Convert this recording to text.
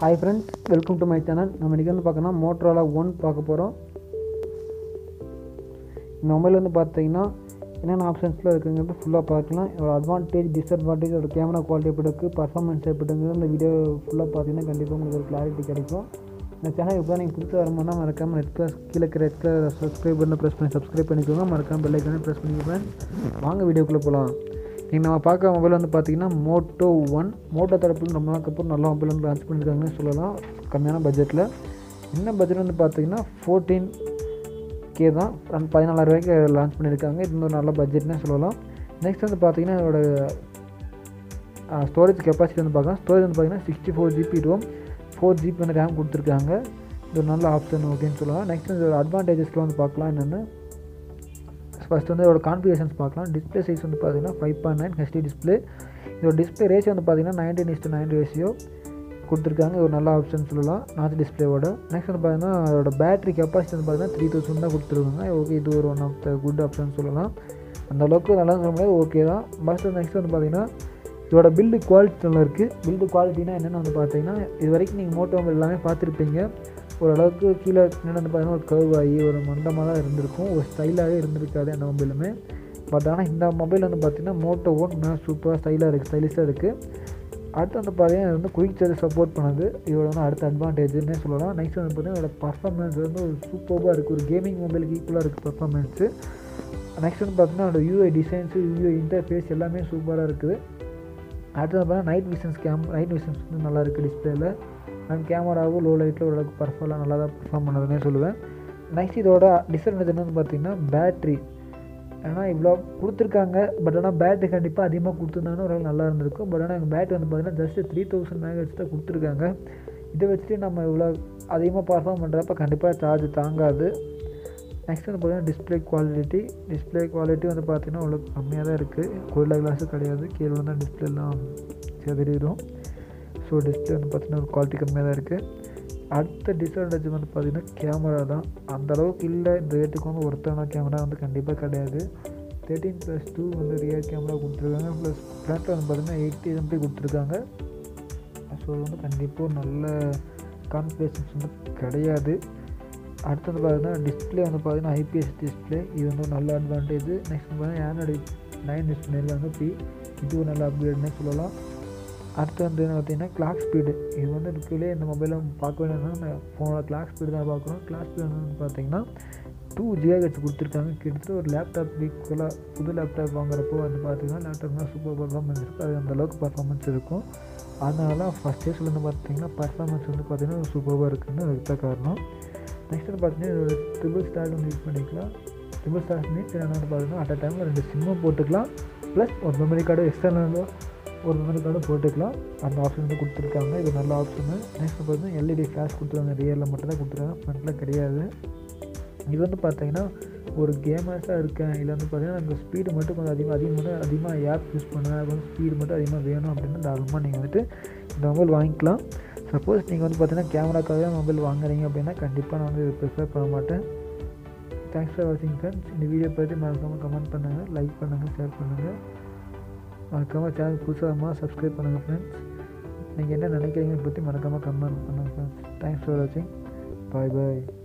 hi friends welcome to my channel நம்ம இன்றைக்கி வந்து பார்க்கணும் மோட்ரோலா ஒன் பார்க்க போகிறோம் இந்த மொபைல் வந்து பார்த்தீங்கன்னா என்னென்ன ஆப்ஷன்ஸில் இருக்குங்கிறது ஃபுல்லாக பார்க்கலாம் இதோட அட்வான்டேஜ் டிஸ்அட்வான்டேஜ் ஒரு கேமரா குவாலிட்டி எப்படி இருக்குது பர்ஃபார்மன்ஸ் எப்படி இருக்குங்கிறது இந்த வீடியோ ஃபுல்லாக பார்த்தீங்கன்னா கண்டிப்பாக உங்களுக்கு ஒரு கிளாரிட்டி கிடைக்கும் இந்த சேனல் இப்போ நீங்கள் புதுசாக வரும்போது மறக்காமல் ரெட் கலர் கீழே இருக்கிற ரெட் கலர் சப்ஸ்கிரைப் பண்ணி ப்ரெஸ் பண்ணி சப்ஸ்கிரைப் பண்ணிக்கோங்க மறக்காமல் பெல் ஐக்கானே ப்ரெஸ் பண்ணிக்கோங்க வாங்க வீடியோக்குள்ளே போகலாம் நீங்கள் நம்ம பார்க்குற மொபைல் வந்து பார்த்தீங்கன்னா மோட்டோ ஒன் மோட்டோ தரப்புல ரொம்ப நாளுக்கு அப்புறம் நல்ல மொபைல் வந்து லான்ச் பண்ணியிருக்காங்கன்னு சொல்லலாம் கம்மியான பட்ஜெட்டில் என்ன பட்ஜெட் வந்து பார்த்தீங்கன்னா ஃபோர்டீன் கே தான் அந்த பதினாலாயிரம் ரூபாய்க்கு லான்ச் பண்ணியிருக்காங்க இது ஒரு நல்ல பட்ஜெட்னே சொல்லலாம் நெக்ஸ்ட் வந்து பார்த்தீங்கன்னா இதோட ஸ்டோரேஜ் கெப்பாசிட்டி வந்து பார்க்கலாம் ஸ்டோரேஜ் வந்து பார்த்தீங்கன்னா sixty four GB ROM four GB வந்து ரேம் கொடுத்துருக்காங்க இது ஒரு நல்ல ஆப்ஷன் ஓகேன்னு சொல்லலாம் நெக்ஸ்ட் இதோட அட்வான்டேஜஸ்லாம் வந்து பார்க்கலாம் என்னென்னு ஃபஸ்ட் வந்து இதோட கான்ஃபிகரேஷன்ஸ் பார்க்கலாம் டிஸ்பிளே சைஸ் வந்து பார்த்தீங்கன்னா five point nine HD display இதோட டிஸ்பிளே ரேஷியோ வந்து பார்த்தீங்கன்னா நைன்டீன் இஸ்ட்டு நைன் ரேஷியோ கொடுத்துருக்காங்க ஒரு நல்ல ஆப்ஷன் சொல்லலாம் நாச் டிஸ்பிளேவோட நெக்ஸ்ட் வந்து பார்த்தீங்கன்னா அதோட பேட்டரி கெப்பாசிட்டி வந்து பார்த்தீங்கன்னா த்ரீ தௌசண்ட் தான் கொடுத்துருக்காங்க ஓகே இது ஒரு one of the good option சொல்லலாம் அந்த அளவுக்கு நல்லா சொல்ல முடியாது ஓகே தான் பட் நெக்ஸ்ட் வந்து பார்த்தீங்கன்னா இதோட பில்டு குவாலிட்டி நல்லா இருக்குது பில்டு குவாலிட்டினா என்னென்னு வந்து பார்த்தீங்கன்னா இது வரைக்கும் நீங்கள் மோட்டோ மொபைல் எல்லாமே பார்த்துருப்பீங்க ஓரளவுக்கு கீழே என்னென்னு வந்து பார்த்தீங்கன்னா ஒரு கர்வ் ஆகி ஒரு மண்டமாக தான் இருந்திருக்கும் ஒரு ஸ்டைலாகவே இருந்திருக்காது அந்த மொபைலுமே பட் ஆனால் இந்த மொபைல் வந்து பார்த்திங்கன்னா மோட்டோ ஒன் சூப்பராக ஸ்டைலாக இருக்குது ஸ்டைலிஷாக இருக்குது அடுத்து வந்து பார்த்தீங்கன்னா இது வந்து குயிக் சார்ஜ் சப்போர்ட் பண்ணுது இதோட வந்து அடுத்த அட்வான்டேஜ்னே சொல்லலாம் நெக்ஸ்ட் வந்து பார்த்தீங்கன்னா இதோட பர்ஃபார்மன்ஸ் வந்து ஒரு சூப்பராக இருக்குது ஒரு கேமிங் மொபைலுக்கு ஈக்குவலாக இருக்குது பர்ஃபார்மன்ஸு நெக்ஸ்ட் வந்து பார்த்தீங்கன்னா அதோட யூஐ டிசைன்ஸு யூஐ இன்டர்ஃபேஸ் எல்லாமே சூப்பராக இருக்குது அடுத்து வந்து பார்த்தீங்கன்னா night visions game night visions வந்து நல்லா இருக்குது டிஸ்பிளேல அண்ட் கேமராவும் லோ லைட்டில் ஓரளவுக்கு பர்ஃபார்மாக நல்லா தான் பர்ஃபார்ம் பண்ணதுன்னே சொல்லுவேன் நெக்ஸ்ட் இதோட டிஸ்அட்வான்டேஜ் என்னன்னு பார்த்தீங்கன்னா பேட்ரி ஏன்னா இவ்வளோ கொடுத்துருக்காங்க பட் ஆனால் பேட்ரி கண்டிப்பாக அதிகமாக கொடுத்துருந்தாங்கன்னா ஓரளவு நல்லா இருந்திருக்கும் பட் ஆனால் எங்கள் பேட்ரி வந்து பார்த்தீங்கன்னா ஜஸ்ட் த்ரீ தௌசண்ட் மேகட்ஸ் தான் கொடுத்துருக்காங்க இதை வச்சுட்டு நம்ம இவ்வளோ அதிகமாக பர்ஃபார்ம் பண்ணுறப்ப கண்டிப்பாக சார்ஜ் தாங்காது நெக்ஸ்ட் வந்து பார்த்தீங்கன்னா டிஸ்பிளே குவாலிட்டி டிஸ்பிளே குவாலிட்டி வந்து பார்த்திங்கன்னா அவ்வளோ கம்மியாக தான் இருக்குது கோல்டா கிளாஸும் கிடையாது கீழே வந்து டிஸ்பிளேலாம் செதறிடும் ஸோ டிஸ்பிளே வந்து பார்த்திங்கன்னா ஒரு குவாலிட்டி கம்மியாக தான் இருக்குது அடுத்த டிஸ்அட்வான்டேஜ் வந்து பார்த்திங்கன்னா கேமரா தான் அந்த அளவுக்கு இல்லை இந்த ரேட்டுக்கு வந்து ஒருத்தான கேமரா வந்து கண்டிப்பாக கிடையாது தேர்ட்டீன் ப்ளஸ் டூ வந்து ரியர் கேமரா கொடுத்துருக்காங்க ப்ளஸ் ஃப்ரண்ட்டில் வந்து பார்த்திங்கன்னா எயிட்டி எம்பி கொடுத்துருக்காங்க ஸோ வந்து கண்டிப்பாக ஒரு நல்ல கான்ஃபிகரேஷன்ஸ் வந்து கிடையாது அடுத்து வந்து பார்த்தீங்கன்னா டிஸ்பிளே வந்து பார்த்தீங்கன்னா ஐபிஎஸ் டிஸ்பிளே இது வந்து ஒரு நல்ல அட்வான்டேஜ் நெக்ஸ்ட் வந்து பார்த்தீங்கன்னா ஆண்ட்ராய்டு நைன் யூஸ் பண்ணியிருக்காங்க பி இது ஒரு நல்ல அப்கிரேட்னே சொல்லலாம் அடுத்து வந்து பார்த்தீங்கன்னா கிளாக் ஸ்பீடு இது வந்து இருக்கிறதுலே இந்த மொபைலில் பார்க்க வேண்டியதுனா ஃபோனோட கிளாக் ஸ்பீடு தான் பார்க்குறோம் கிளாக் ஸ்பீடு வந்து பார்த்தீங்கன்னா டூ ஜிஹெச் கொடுத்துருக்காங்க கிட்டத்தட்ட ஒரு லேப்டாப் ஈக்குவலாக புது லேப்டாப் வாங்குறப்போ வந்து பார்த்தீங்கன்னா லேப்டாப்னா சூப்பர் பர்ஃபார்மன்ஸ் இருக்கும் அது அந்தளவுக்கு பர்ஃபார்மன்ஸ் இருக்கும் அதனால தான் ஃபஸ்ட் இயர்ஸில் வந்து பார்த்தீங்கன்னா பர்ஃபார்மன்ஸ் வந்து பார்த்தீங்கன்னா சூப்பராக இருக்குன்னு அதுக்கு தான் காரணம் நெக்ஸ்ட் வந்து பார்த்தீங்கன்னா இதோட ட்ரிபிள் ஸ்டார் வந்து யூஸ் பண்ணிக்கலாம் ட்ரிபிள் ஸ்டார் மீன்ஸ் என்ன வந்து பார்த்தீங்கன்னா அட் அ டைமில் ரெண்டு சிம்மும் போட்டுக்கலாம் ப்ளஸ் ஒரு மெமரி கார்டு எக்ஸ்டர்னலோ ஒரு மெமரி கார்டு போட்டுக்கலாம் அந்த ஆப்ஷன் வந்து கொடுத்துருக்காங்க இது நல்ல ஆப்ஷனு நெக்ஸ்ட் பார்த்தீங்கன்னா எல்இடி ஃப்ளாஷ் கொடுத்துருக்காங்க ரியரில் மட்டும் தான் கொடுத்துருக்காங்க ஃப்ரண்ட்டில் கிடையாது இது வந்து பார்த்தீங்கன்னா ஒரு கேமர்ஸாக இருக்கேன் இல்லை வந்து பார்த்தீங்கன்னா எனக்கு ஸ்பீடு மட்டும் கொஞ்சம் அதிகமாக அதிகமாக அதிகமாக ஆப் யூஸ் பண்ணுவேன் எனக்கு வந்து ஸ்பீடு மட்டும் அதிகமாக வேணும் அப்படின்னா தாராளமாக நீங்கள் வந்துட்டு இந்த மொபைல் வாங்கிக்கலாம் சப்போஸ் நீங்கள் வந்து பார்த்தீங்கன்னா கேமராக்காகவே மொபைல் வாங்குறீங்க அப்படின்னா கண்டிப்பாக நான் வந்து ப்ரிஃபர் பண்ண மாட்டேன் தேங்க்ஸ் ஃபார் வாட்சிங் ஃப்ரெண்ட்ஸ் இந்த வீடியோ பற்றி மறக்காமல் கமெண்ட் பண்ணுங்கள் லைக் பண்ணுங்கள் ஷேர் பண்ணுங்கள் மறக்காமல் சேனல் புதுசாக சப்ஸ்கிரைப் பண்ணுங்கள் ஃப்ரெண்ட்ஸ் நீங்கள் என்ன நினைக்கிறீங்கன்னு பற்றி மறக்காமல் கமெண்ட் பண்ணுங்கள் ஃப்ரெண்ட்ஸ் தேங்க்ஸ் ஃபார் வாட்சிங் பாய் பாய்